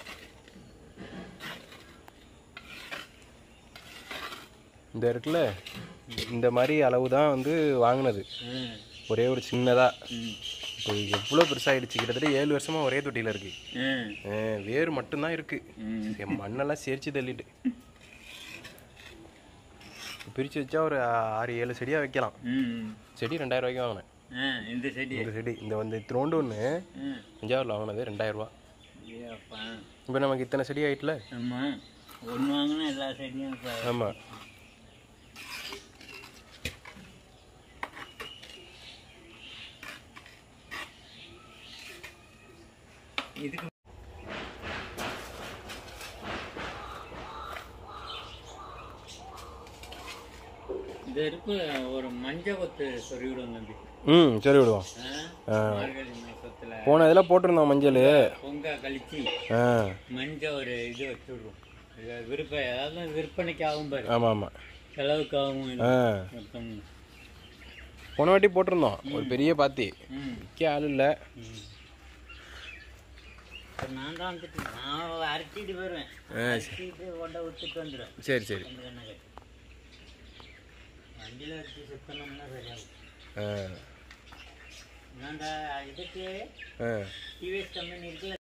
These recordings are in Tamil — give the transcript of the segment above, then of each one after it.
இந்த இருக்குல்ல இந்த மாதிரி அளவு தான் வந்து வாங்கினது ம் ஒரே ஒரு சின்னதாக ம் இப்போ எவ்வளோ பெருசாகிடுச்சு கிட்டத்தட்ட ஏழு வருஷமாக ஒரே தொட்டியில் இருக்குது ம் வேர் மட்டும்தான் இருக்கு ம் என் மண்ணெல்லாம் சேர்த்து தள்ளிட்டு பிரித்து வச்சா ஒரு ஆறு ஏழு செடியாக வைக்கலாம் ம் செடி ரெண்டாயிரம் ரூபாய்க்கு வாங்கினேன் ஆ இந்த செடி இந்த செடி இந்த வந்து இத்தினோண்டு ஒன்று ம் தஞ்சாவூரில் வாங்கினது ரெண்டாயிரம் ரூபா ஏப்பா இப்போ நமக்கு இத்தனை செடி ஆயிட்டுல ஆமாம் ஒன்று வாங்கினா எல்லா செடியும் இப்போ ஆமாம் இதுக்கு இந்த இருக்கு ஒரு மஞ்சள் கொத்து சொருவிடும் தம்பி ம் சரி விடுவோம் ஆ? மார்கழி மாசத்துல போன இதில் போட்டிருந்தோம் மஞ்சள் பொங்க கழிச்சு ஆ மஞ்சள் ஒரு இது வச்சு விடுவோம் இது விற்ப அதாவது விற்பனைக்கு ஆகும் பாரு ஆமாம் ஆமாம் செலவுக்கு ஆகும் இது. ஆ மொத்தம் போன வாட்டி போட்டிருந்தோம் ஒரு பெரிய பாத்தி ம் விற்க ஆள் இல்லை ம். இப்ப நான் தான் வந்துட்டு நான் அரைச்சிட்டு போயிடுவேன் ஆ அரைச்சிட்டு கொண்ட விட்டுட்டு வந்துடுவேன் சரி சரி ரெண்டு கண்ணை கட்டி வண்டியில் வச்சு சுத்தணும்னா சரியாகும் ஆ நான் அந்த இதுக்கு ஆ டிவிஎஸ் கம்பெனி இருக்குல்ல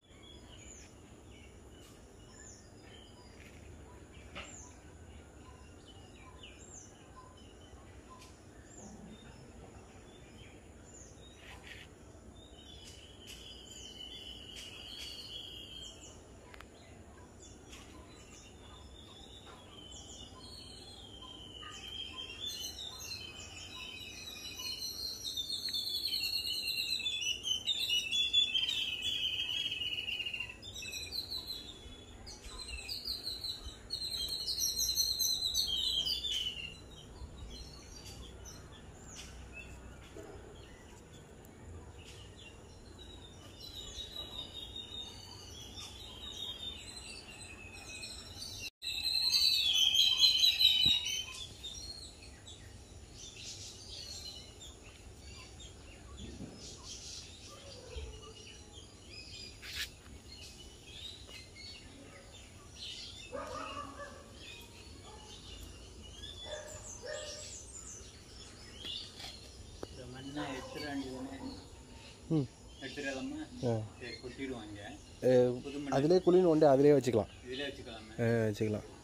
இந்த மண்ணை எடுத்துட வேண்டியதுன்னு ம் எடுத்துடலாமா ஆ சரி கொட்டிடுவாங்க அதிலே குளின்னு ஒன்று அதிலே வச்சுக்கலாம் இதில் வச்சுக்கலாமே ஆ வச்சுக்கலாம்